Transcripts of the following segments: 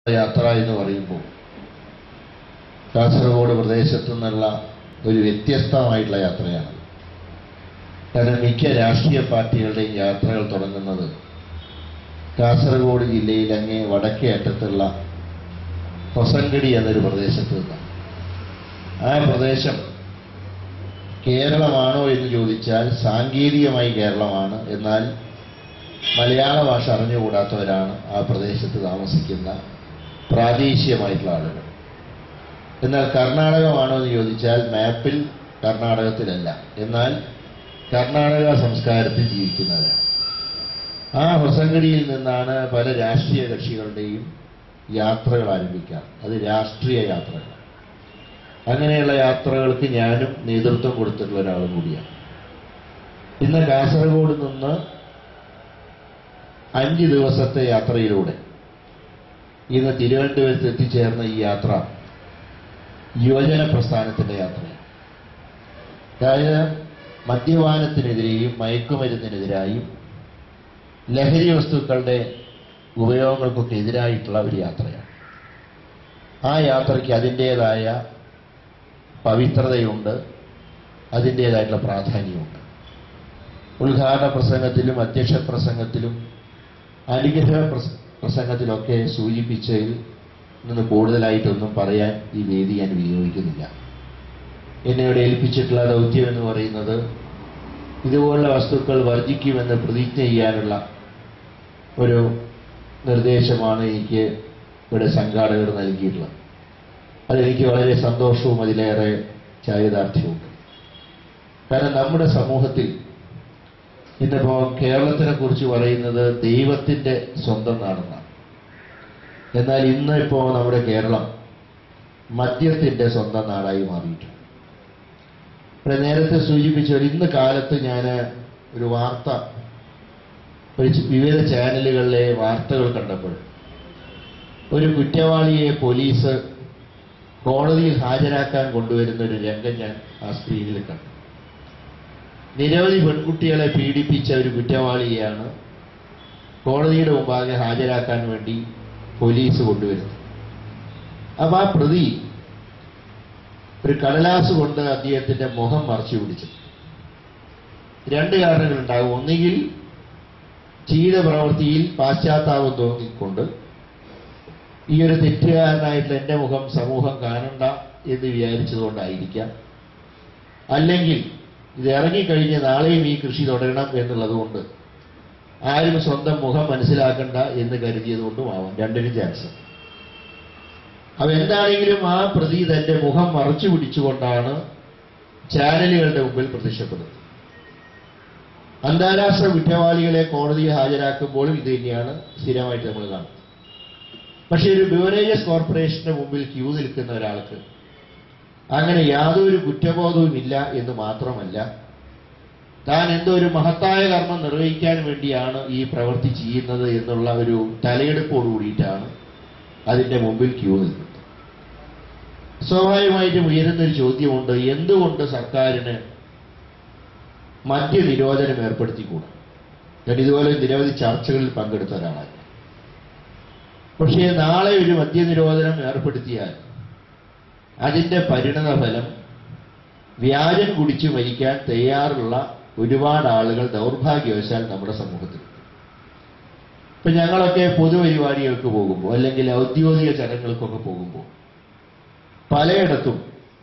യാത്ര എന്ന് പറയുമ്പോൾ കാസർഗോഡ് പ്രദേശത്തു നിന്നുള്ള ഒരു വ്യത്യസ്തമായിട്ടുള്ള യാത്രയാണ് കാരണം മിക്ക രാഷ്ട്രീയ പാർട്ടികളുടെയും യാത്രകൾ തുടങ്ങുന്നത് കാസർഗോഡ് ജില്ലയിൽ അങ്ങേ വടക്കേ അറ്റത്തുള്ള ഹൊസങ്കടി എന്നൊരു പ്രദേശത്ത് നിന്നാണ് ആ പ്രദേശം കേരളമാണോ എന്ന് ചോദിച്ചാൽ സാങ്കേതികമായി കേരളമാണ് എന്നാൽ മലയാള ഭാഷ അറിഞ്ഞുകൂടാത്തവരാണ് ആ പ്രദേശത്ത് താമസിക്കുന്ന പ്രാദേശികമായിട്ടുള്ള ആളുകൾ എന്നാൽ കർണാടകമാണോ എന്ന് ചോദിച്ചാൽ മാപ്പിൽ കർണാടകത്തിലല്ല എന്നാൽ കർണാടക സംസ്കാരത്തിൽ ജീവിക്കുന്നവരാണ് ആ ഹൊസങ്കടിയിൽ നിന്നാണ് പല രാഷ്ട്രീയ കക്ഷികളുടെയും യാത്രകൾ ആരംഭിക്കാം അത് രാഷ്ട്രീയ യാത്രകൾ അങ്ങനെയുള്ള യാത്രകൾക്ക് ഞാനും നേതൃത്വം കൊടുത്തിട്ടുള്ള ഒരാളും കൂടിയാണ് ഇന്ന് കാസർഗോഡ് നിന്ന് അഞ്ച് ദിവസത്തെ യാത്രയിലൂടെ ഇന്ന് തിരുവനന്തപുരത്ത് എത്തിച്ചേർന്ന ഈ യാത്ര യുവജന പ്രസ്ഥാനത്തിന്റെ യാത്രയാണ് അതായത് മദ്യപാനത്തിനെതിരെയും മയക്കുമരുന്നിനെതിരായും ലഹരി വസ്തുക്കളുടെ ഉപയോഗങ്ങൾക്കൊക്കെ എതിരായിട്ടുള്ള ഒരു യാത്രയാണ് ആ യാത്രയ്ക്ക് അതിൻ്റേതായ പവിത്രതയുണ്ട് അതിൻ്റേതായിട്ടുള്ള പ്രാധാന്യമുണ്ട് ഉദ്ഘാടന പ്രസംഗത്തിലും അധ്യക്ഷ പ്രസംഗത്തിലും അനുഗ്രഹ പ്രസ- പ്രസംഗത്തിലൊക്കെ സൂചിപ്പിച്ചതിൽ നിന്ന് കൂടുതലായിട്ടൊന്നും പറയാൻ ഈ വേദി ഞാൻ വിനിയോഗിക്കുന്നില്ല എന്നെ ഇവിടെ ഏൽപ്പിച്ചിട്ടുള്ള ദൗത്യം എന്ന് പറയുന്നത് ഇതുപോലുള്ള വസ്തുക്കൾ വർജിക്കുമെന്ന് പ്രതിജ്ഞ ചെയ്യാനുള്ള ഒരു നിർദ്ദേശമാണ് എനിക്ക് ഇവിടെ സംഘാടകർ നൽകിയിട്ടുള്ളത് അതെനിക്ക് വളരെ സന്തോഷവും അതിലേറെ ചാരിതാർത്ഥ്യവുമുണ്ട് കാരണം നമ്മുടെ സമൂഹത്തിൽ ഇന്നിപ്പോ കേരളത്തിനെ കുറിച്ച് പറയുന്നത് ദൈവത്തിന്റെ സ്വന്തം നാടെന്നാണ് എന്നാൽ ഇന്ന് ഇപ്പോ നമ്മുടെ കേരളം മദ്യത്തിന്റെ സ്വന്തം നാടായി മാറിയിട്ടുണ്ട് ഇവിടെ നേരത്തെ സൂചിപ്പിച്ച പോലെ ഇന്ന് കാലത്ത് ഞാൻ ഒരു വാർത്ത ഒരു ച- വിവിധ ചാനലുകളിലെ വാർത്തകൾ കണ്ടപ്പോൾ ഒരു കുറ്റവാളിയെ പോലീസ് കോടതിയിൽ ഹാജരാക്കാൻ കൊണ്ടുവരുന്ന ഒരു രംഗം ഞാൻ ആ സ്ക്രീനിൽ കണ്ടു നിരവധി പെൺകുട്ടികളെ പീഡിപ്പിച്ച ഒരു കുറ്റവാളിയെയാണ് കോടതിയുടെ മുമ്പാകെ ഹാജരാക്കാൻ വേണ്ടി പോലീസ് കൊണ്ടുവരുന്നത് അപ്പൊ ആ പ്രതി ഒരു കടലാസ് കൊണ്ട് അദ്ദേഹത്തിന്റെ മുഖം മറച്ചു പിടിച്ചു രണ്ട് കാരണങ്ങളുണ്ടാകും ഒന്നുകിൽ ചെയ്ത പ്രവൃത്തിയിൽ പാശ്ചാത്താപം തോന്നിക്കൊണ്ട് ഈ ഒരു തെറ്റുകാരനായിട്ടുള്ള എന്റെ മുഖം സമൂഹം കാണണ്ട എന്ന് വിചാരിച്ചതുകൊണ്ടായിരിക്കാം അല്ലെങ്കിൽ ഇത് ഇറങ്ങിക്കഴിഞ്ഞ് നാളെയും ഈ കൃഷി തുടരണം എന്നുള്ളതുകൊണ്ട് ആരും സ്വന്തം മുഖം മനസ്സിലാക്കണ്ട എന്ന് കരുതിയത് കൊണ്ടുമാവാം രണ്ടിനും ചാൻസ് അപ്പൊ എന്താണെങ്കിലും ആ പ്രതി തന്റെ മുഖം മറച്ചു പിടിച്ചുകൊണ്ടാണ് ചാനലുകളുടെ മുമ്പിൽ പ്രത്യക്ഷപ്പെടുന്നത് അന്താരാഷ്ട്ര കുറ്റവാളികളെ കോടതിയിൽ ഹാജരാക്കുമ്പോഴും ഇത് തന്നെയാണ് സ്ഥിരമായിട്ട് നമ്മൾ കാണുന്നത് പക്ഷെ ഒരു ബിവറേജസ് കോർപ്പറേഷന്റെ മുമ്പിൽ ക്യൂ നിൽക്കുന്ന ഒരാൾക്ക് അങ്ങനെ യാതൊരു കുറ്റബോധവും ഇല്ല എന്ന് മാത്രമല്ല താൻ എന്തോ ഒരു മഹത്തായ കർമ്മം നിർവഹിക്കാൻ വേണ്ടിയാണ് ഈ പ്രവൃത്തി ചെയ്യുന്നത് എന്നുള്ള ഒരു തലയെടുപ്പോട് കൂടിയിട്ടാണ് അതിന്റെ മുമ്പിൽ ക്യൂ നിൽക്കുന്നത് സ്വാഭാവികമായിട്ടും ഉയരുന്നൊരു ചോദ്യമുണ്ട് എന്തുകൊണ്ട് സർക്കാരിന് മദ്യനിരോധനം ഏർപ്പെടുത്തിക്കൂടാ ഞാൻ ഇതുപോലെ നിരവധി ചർച്ചകളിൽ പങ്കെടുത്ത ഒരാളാണ് പക്ഷേ നാളെ ഒരു മദ്യനിരോധനം ഏർപ്പെടുത്തിയാൽ അതിന്റെ പരിണത ഫലം വ്യാജം കുടിച്ചു മരിക്കാൻ തയ്യാറുള്ള ഒരുപാട് ആളുകൾ ദൗർഭാഗ്യവശാൽ നമ്മുടെ സമൂഹത്തിൽ ഇപ്പൊ ഞങ്ങളൊക്കെ പൊതുപരിപാടികൾക്ക് പോകുമ്പോൾ അല്ലെങ്കിൽ ഔദ്യോഗിക ചടങ്ങുകൾക്കൊക്കെ പോകുമ്പോൾ പലയിടത്തും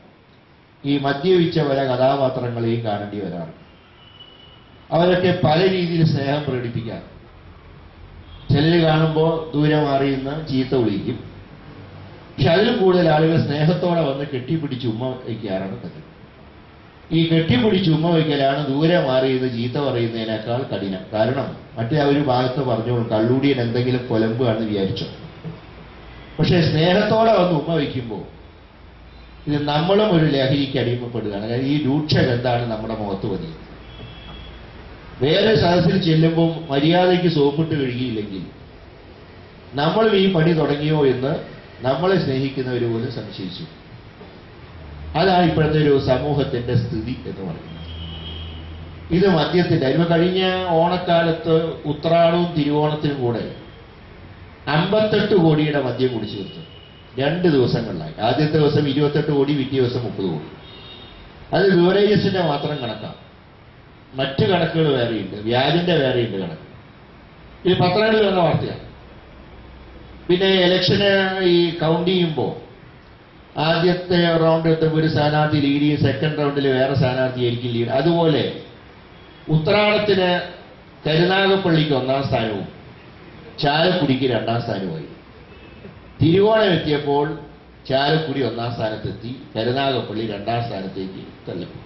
ഈ മദ്യപിച്ച പല കഥാപാത്രങ്ങളെയും കാണേണ്ടി വരാറുണ്ട് അവരൊക്കെ പല രീതിയിൽ സ്നേഹം പ്രകടിപ്പിക്കാൻ ചിലർ കാണുമ്പോൾ ദൂരെ മാറിയുന്ന ചീത്ത വിളിക്കും പക്ഷെ അതിലും കൂടുതൽ ആളുകൾ സ്നേഹത്തോടെ വന്ന് കെട്ടിപ്പിടിച്ച് ഉമ്മ വയ്ക്കാറാണ് പതിവ് ഈ കെട്ടിപ്പിടിച്ച് ഉമ്മ വയ്ക്കലാണ് ദൂരെ മാറിയത് ചീത്ത പറയുന്നതിനേക്കാൾ കഠിനം കാരണം മറ്റേ ആ ഒരു ഭാഗത്ത് പറഞ്ഞോളൂ കള്ളൂടിയൻ എന്തെങ്കിലും കൊലമ്പുകയാണെന്ന് വിചാരിച്ചോ പക്ഷെ സ്നേഹത്തോടെ വന്ന് ഉമ്മ വയ്ക്കുമ്പോൾ ഇത് നമ്മളും ഒരു ലഹരിക്ക് അടിമപ്പെടുകയാണ് അതായത് ഈ രൂക്ഷഗന്ധാണ് നമ്മുടെ മുഖത്ത് പതിയുന്നത് വേറെ സദസ്സിൽ ചെല്ലുമ്പോൾ മര്യാദയ്ക്ക് സോപ്പിട്ട് കഴുകിയില്ലെങ്കിൽ നമ്മളും ഈ പണി തുടങ്ങിയോ എന്ന് നമ്മളെ സ്നേഹിക്കുന്നവർ പോലും സംശയിച്ചു അതാണ് ഇപ്പോഴത്തെ ഒരു സമൂഹത്തിന്റെ സ്ഥിതി എന്ന് പറയുന്നത് ഇത് മദ്യത്തിന്റെ അതിന് കഴിഞ്ഞ ഓണക്കാലത്ത് ഉത്രാടവും തിരുവോണത്തിനും കൂടെ അമ്പത്തെട്ട് കോടിയുടെ മദ്യം കുടിച്ചു തീർത്തു രണ്ട് ദിവസങ്ങളിലായി ആദ്യത്തെ ദിവസം ഇരുപത്തെട്ട് കോടി പിറ്റേ ദിവസം മുപ്പത് കോടി അത് ബിവറേജസിന്റെ മാത്രം കണക്കാണ് മറ്റ് കണക്കുകൾ വേറെയുണ്ട് വ്യാജിന്റെ വേറെയുണ്ട് കണക്ക് ഇത് പത്രങ്ങളിൽ വന്ന വാർത്തയാണ് പിന്നെ ഇലക്ഷന് ഈ കൗണ്ട് ചെയ്യുമ്പോൾ ആദ്യത്തെ റൗണ്ട് എത്തുമ്പോൾ ഒരു സ്ഥാനാർത്ഥി ലീഡ് ചെയ്യും സെക്കൻഡ് റൗണ്ടിൽ വേറെ സ്ഥാനാർത്ഥി ആയിരിക്കും ലീഡ് അതുപോലെ ഉത്രാടത്തിന് കരുനാഗപ്പള്ളിക്ക് ഒന്നാം സ്ഥാനവും ചാലക്കുടിക്ക് രണ്ടാം സ്ഥാനവുമായി തിരുവോണം എത്തിയപ്പോൾ ചാലക്കുടി ഒന്നാം സ്ഥാനത്തെത്തി കരുനാഗപ്പള്ളി രണ്ടാം സ്ഥാനത്തേക്ക് തള്ളപ്പെട്ടു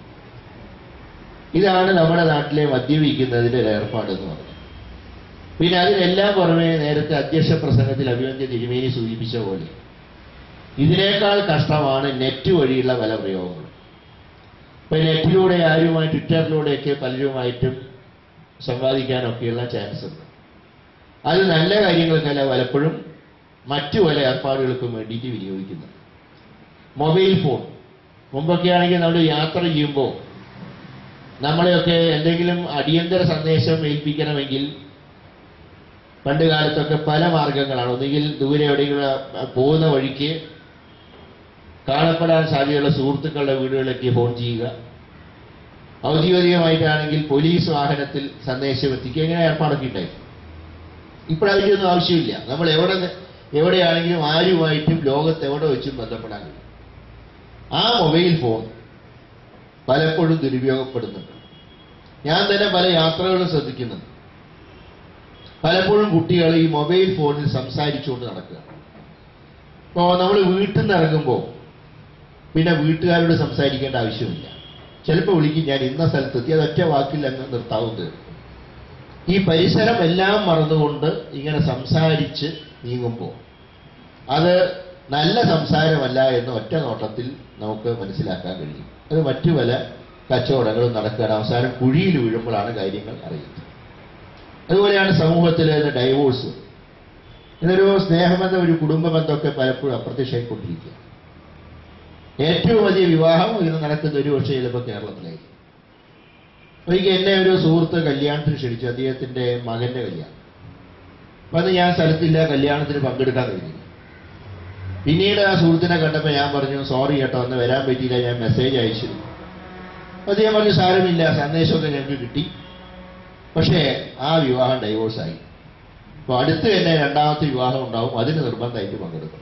ഇതാണ് നമ്മുടെ നാട്ടിലെ മദ്യപിക്കുന്നതിന്റെ ഒരു ഏർപ്പാട് എന്ന് പറഞ്ഞത് പിന്നെ അതിനെല്ലാം പുറമെ നേരത്തെ അധ്യക്ഷ പ്രസംഗത്തിൽ അഭിമന്യ തിരുമേനി സൂചിപ്പിച്ച പോലെ ഇതിനേക്കാൾ കഷ്ടമാണ് നെറ്റ് വഴിയുള്ള പല പ്രയോഗങ്ങളും ഇപ്പൊ നെറ്റിലൂടെ ആരുമായി ട്വിറ്ററിലൂടെയൊക്കെ പലരുമായിട്ടും സംവാദിക്കാനൊക്കെയുള്ള ചാൻസ് ഉണ്ട് അത് നല്ല കാര്യങ്ങൾക്കല്ല പലപ്പോഴും മറ്റു പല ഏർപ്പാടുകൾക്കും വേണ്ടിയിട്ട് വിനിയോഗിക്കുന്നത് മൊബൈൽ ഫോൺ മുമ്പൊക്കെ ആണെങ്കിൽ നമ്മൾ യാത്ര ചെയ്യുമ്പോൾ നമ്മളെയൊക്കെ എന്തെങ്കിലും അടിയന്തര സന്ദേശം ഏൽപ്പിക്കണമെങ്കിൽ പണ്ട് കാലത്തൊക്കെ പല മാർഗങ്ങളാണ് ഒന്നുകിൽ ദൂരെ എവിടെയെങ്കിലും അഹ് പോകുന്ന വഴിക്ക് കാണപ്പെടാൻ സാധ്യതയുള്ള സുഹൃത്തുക്കളുടെ വീടുകളിലേക്ക് ഫോൺ ചെയ്യുക ഔദ്യോഗികമായിട്ടാണെങ്കിൽ പോലീസ് വാഹനത്തിൽ സന്ദേശം എത്തിക്കുക ഇങ്ങനെ ഏർപ്പാടൊക്കെ ഉണ്ടായി ഇപ്പോഴതിൻ്റെ ഒന്നും ആവശ്യമില്ല നമ്മൾ എവിടെ നി- എവിടെയാണെങ്കിലും ആരുമായിട്ടും ലോകത്ത് എവിടെ വെച്ചും ബന്ധപ്പെടാൻ കഴിയും ആ മൊബൈൽ ഫോൺ പലപ്പോഴും ദുരുപയോഗപ്പെടുന്നുണ്ട് ഞാൻ തന്നെ പല യാത്രകളും ശ്രദ്ധിക്കുന്നുണ്ട് പലപ്പോഴും കുട്ടികൾ ഈ മൊബൈൽ ഫോണിൽ സംസാരിച്ചുകൊണ്ട് നടക്കുക ഇപ്പോൾ നമ്മൾ വീട്ടിൽ നിന്ന് ഇറങ്ങുമ്പോൾ പിന്നെ വീട്ടുകാരോട് സംസാരിക്കേണ്ട ആവശ്യമില്ല ചിലപ്പോൾ വിളിക്കും ഞാൻ ഇന്ന സ്ഥലത്തെത്തി അത് ഒറ്റ വാക്കിൽ അങ്ങ് നിർത്താവുന്നത് ഈ പരിസരം എല്ലാം മറന്നുകൊണ്ട് ഇങ്ങനെ സംസാരിച്ച് നീങ്ങുമ്പോൾ അത് നല്ല സംസാരമല്ല എന്ന് ഒറ്റ നോട്ടത്തിൽ നമുക്ക് മനസ്സിലാക്കാൻ കഴിയും അത് മറ്റു പല കച്ചവടങ്ങളും നടക്കുകയാണ് അവസാനം കുഴിയിൽ വീഴുമ്പോഴാണ് കാര്യങ്ങൾ അറിയുന്നത് അതുപോലെയാണ് സമൂഹത്തിലെ ഡൈവോഴ്സ് ഇതൊരു സ്നേഹബന്ധം ഒരു കുടുംബ ബന്ധമൊക്കെ പലപ്പോഴും അപ്രത്യക്ഷമായിക്കൊണ്ടിരിക്കുക ഏറ്റവും വലിയ വിവാഹം ഇന്ന് നടക്കുന്ന ഒരു പക്ഷേ ചിലപ്പോൾ കേരളത്തിലായിരിക്കും ഒരിക്കൽ എന്നെ ഒരു സുഹൃത്ത് കല്യാണത്തിന് ക്ഷണിച്ചു അദ്ദേഹത്തിന്റെ മകന്റെ കല്യാണം അപ്പൊ അന്ന് ഞാൻ സ്ഥലത്തില്ല കല്യാണത്തിന് പങ്കെടുക്കാൻ കഴിഞ്ഞില്ല പിന്നീട് ആ സുഹൃത്തിനെ കണ്ടപ്പോൾ ഞാൻ പറഞ്ഞു സോറി കേട്ടോ അന്ന് വരാൻ പറ്റിയില്ല ഞാൻ മെസ്സേജ് അയച്ചിരുന്നു അപ്പൊ അദ്ദേഹം പറഞ്ഞു സാരമില്ല സന്ദേശമൊക്കെ ഞങ്ങൾക്ക് കിട്ടി പക്ഷേ ആ വിവാഹം ഡൈവോഴ്സായി അപ്പൊ അടുത്ത് തന്നെ രണ്ടാമത്തെ വിവാഹം ഉണ്ടാവും അതിന് നിർബന്ധമായിട്ട് പങ്കെടുക്കണം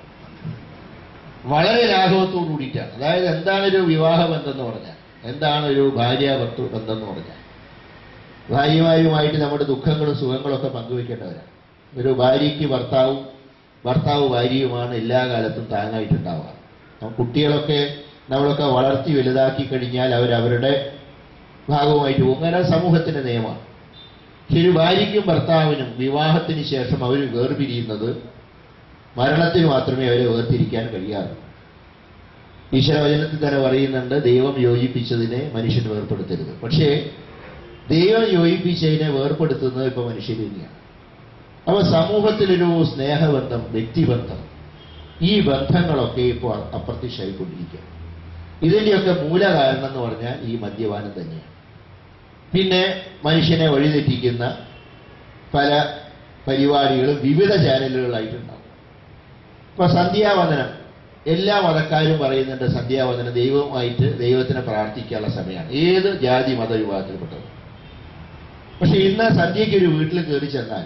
വളരെ ലാഘവത്തോടു കൂടിയിട്ടാണ് അതായത് എന്താണ് ഒരു വിവാഹ ബന്ധം എന്ന് പറഞ്ഞാൽ എന്താണ് ഒരു ഭാര്യ ഭർത്തൃ ബന്ധം എന്ന് പറഞ്ഞാൽ ഭാര്യമാരുമായിട്ട് നമ്മുടെ ദുഃഖങ്ങളും സുഖങ്ങളും ഒക്കെ പങ്കുവെക്കേണ്ടവരാണ് ഒരു ഭാര്യയ്ക്ക് ഭർത്താവും ഭർത്താവ് ഭാര്യയുമാണ് എല്ലാ കാലത്തും താങ്ങായിട്ടുണ്ടാവുക അപ്പം കുട്ടികളൊക്കെ നമ്മളൊക്കെ വളർത്തി വലുതാക്കി കഴിഞ്ഞാൽ അവരവരുടെ ഭാഗവുമായിട്ട് പോകും അങ്ങനെ സമൂഹത്തിന്റെ നിയമമാണ് പക്ഷെ ഒരു ഭാര്യയ്ക്കും ഭർത്താവിനും വിവാഹത്തിന് ശേഷം അവർ വേർപിരിയുന്നത് മരണത്തിന് മാത്രമേ അവരെ വേർതിരിക്കാൻ കഴിയാറുള്ളൂ ഈശ്വരവചനത്തിൽ തന്നെ പറയുന്നുണ്ട് ദൈവം യോജിപ്പിച്ചതിനെ മനുഷ്യൻ വേർപ്പെടുത്തരുത് പക്ഷേ ദൈവം യോജിപ്പിച്ചതിനെ വേർപ്പെടുത്തുന്നത് ഇപ്പൊ മനുഷ്യർ തന്നെയാണ് അപ്പൊ സമൂഹത്തിലൊരു സ്നേഹബന്ധം വ്യക്തിബന്ധം ഈ ബന്ധങ്ങളൊക്കെ ഇപ്പോൾ അപ്രത്യക്ഷമായിക്കൊണ്ടിരിക്കുക ഇതിന്റെയൊക്കെ മൂല കാരണം എന്ന് പറഞ്ഞാൽ ഈ മദ്യപാനം തന്നെയാണ് പിന്നെ മനുഷ്യനെ വഴിതെറ്റിക്കുന്ന പല പരിപാടികളും വിവിധ ചാനലുകളായിട്ടുണ്ടാവും ഇപ്പൊ സന്ധ്യാവന്ദനം എല്ലാ മതക്കാരും പറയുന്നുണ്ട് സന്ധ്യാവന്ദനം ദൈവവുമായിട്ട് ദൈവത്തിനെ പ്രാർത്ഥിക്കാനുള്ള സമയമാണ് ഏത് ജാതി മത വിഭാഗത്തിൽപ്പെട്ടത് പക്ഷെ ഇന്ന് സന്ധ്യയ്ക്ക് ഒരു വീട്ടിൽ കയറി ചെന്നാൽ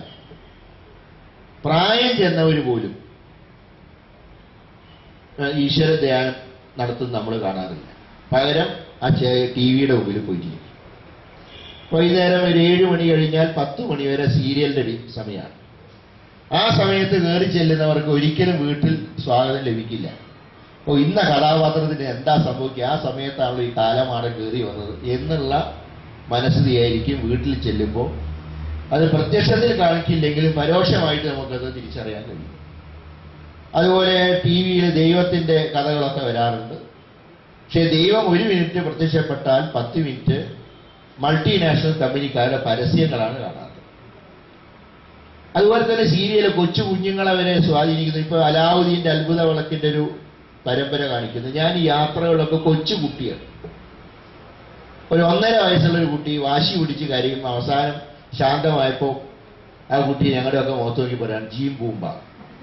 പ്രായം ചെന്നവർ പോലും ഏഹ്, ഈശ്വര ധ്യാനം നടത്തുന്ന നമ്മൾ കാണാറില്ല പകരം ആ ടി വിയുടെ മുമ്പിൽ പോയിരിക്കും വൈകുന്നേരം ഒരു ഏഴ് മണി കഴിഞ്ഞാൽ പത്ത് മണി വരെ സീരിയലിന്റെ ഡി- സമയമാണ് ആ സമയത്ത് കയറി ചെല്ലുന്നവർക്ക് ഒരിക്കലും വീട്ടിൽ സ്വാഗതം ലഭിക്കില്ല ഓ ഇന്ന കഥാപാത്രത്തിന് എന്താ സംഭവിക്കുക ആ സമയത്താണല്ലോ ഈ കാലമാണ് കയറി വന്നത് എന്നുള്ള മനസ്ഥിതിയായിരിക്കും വീട്ടിൽ ചെല്ലുമ്പോൾ അത് പ്രത്യക്ഷത്തിൽ കാണിക്കില്ലെങ്കിലും പരോക്ഷമായിട്ട് നമുക്കത് തിരിച്ചറിയാൻ കഴിയും അതുപോലെ ടി വിയിൽ ദൈവത്തിന്റെ കഥകളൊക്കെ വരാറുണ്ട് പക്ഷേ ദൈവം ഒരു മിനിറ്റ് പ്രത്യക്ഷപ്പെട്ടാൽ പത്ത് മിനിറ്റ് മൾട്ടിനാഷണൽ കമ്പനിക്കാരുടെ പരസ്യങ്ങളാണ് കാണാറ് അതുപോലെ തന്നെ സീരിയൽ കൊച്ചു കുഞ്ഞുങ്ങളെ വരെ സ്വാധീനിക്കുന്നു ഇപ്പൊ അലാവുദ്ദീന്റെ അത്ഭുത വിളക്കിന്റെ ഒരു പരമ്പര കാണിക്കുന്നു ഞാൻ ഈ യാത്രകളിലൊക്കെ കൊച്ചു കുട്ടികൾ ഒരു ഒന്നര വയസ്സുള്ള ഒരു കുട്ടി വാശി പിടിച്ച് കരയും അവസാനം ശാന്തമായപ്പോൾ ആ കുട്ടി ഞങ്ങളുടെയൊക്കെ മുഖത്ത് നോക്കി പറയാൻ ജീം പൂമ്പ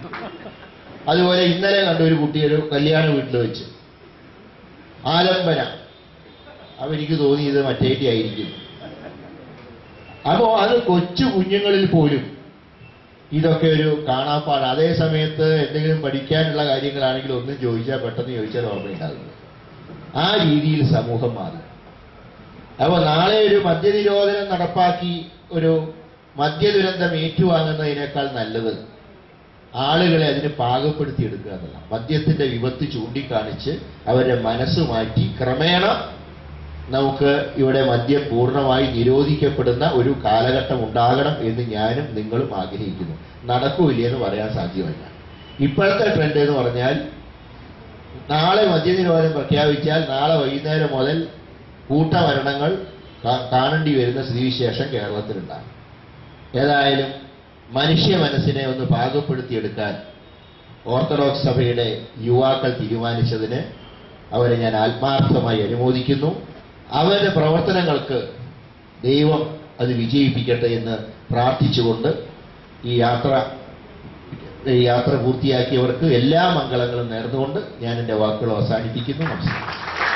അതുപോലെ ഇന്നലെ കണ്ട ഒരു കുട്ടി ഒരു കല്യാണ വീട്ടിൽ വെച്ച് ആലംബന അപ്പൊ എനിക്ക് തോന്നി ഇത് മറ്റേറ്റി ആയിരിക്കും അപ്പോ അത് കൊച്ചു കുഞ്ഞുങ്ങളിൽ പോലും ഇതൊക്കെ ഒരു കാണാപ്പാട് അതേ സമയത്ത് എന്തെങ്കിലും പഠിക്കാനുള്ള കാര്യങ്ങളാണെങ്കിൽ ഒന്നും ചോദിച്ചാൽ പെട്ടെന്ന് ചോദിച്ചാൽ ഓർമ്മയുണ്ടാകുന്നു ആ രീതിയിൽ സമൂഹം മാറി അപ്പോൾ നാളെ ഒരു മദ്യനിരോധനം നടപ്പാക്കി ഒരു മദ്യദുരന്തം ഏറ്റുവാങ്ങുന്നതിനേക്കാൾ നല്ലത് ആളുകളെ അതിന് പാകപ്പെടുത്തിയെടുക്കുക എന്നുള്ളതാണ് മദ്യത്തിന്റെ വിപത്ത് ചൂണ്ടിക്കാണിച്ച് അവരുടെ മനസ്സ് മാറ്റി ക്രമേണ നമുക്ക് ഇവിടെ മദ്യം പൂർണ്ണമായി നിരോധിക്കപ്പെടുന്ന ഒരു കാലഘട്ടം ഉണ്ടാകണം എന്ന് ഞാനും നിങ്ങളും ആഗ്രഹിക്കുന്നു നടക്കൂല എന്ന് പറയാൻ സാധ്യമല്ല ഇപ്പോഴത്തെ ട്രെൻഡ് എന്ന് പറഞ്ഞാൽ നാളെ മദ്യനിരോധനം പ്രഖ്യാപിച്ചാൽ നാളെ വൈകുന്നേരം മുതൽ കൂട്ടമരണങ്ങൾ കാ- കാണേണ്ടി വരുന്ന സ്ഥിതിവിശേഷം കേരളത്തിലുണ്ടാകും ഏതായാലും മനുഷ്യ മനസ്സിനെ ഒന്ന് പാകപ്പെടുത്തിയെടുക്കാൻ ഓർത്തഡോക്സ് സഭയുടെ യുവാക്കൾ തീരുമാനിച്ചതിന് അവരെ ഞാൻ ആത്മാർത്ഥമായി അനുമോദിക്കുന്നു അവരുടെ പ്രവർത്തനങ്ങൾക്ക് ദൈവം അത് വിജയിപ്പിക്കട്ടെ എന്ന് പ്രാർത്ഥിച്ചുകൊണ്ട് ഈ യാത്ര ഈ യാത്ര പൂർത്തിയാക്കിയവർക്ക് എല്ലാ മംഗളങ്ങളും നേർന്നുകൊണ്ട് ഞാൻ എൻ്റെ വാക്കുകൾ അവസാനിപ്പിക്കുന്നു നമസ്കാരം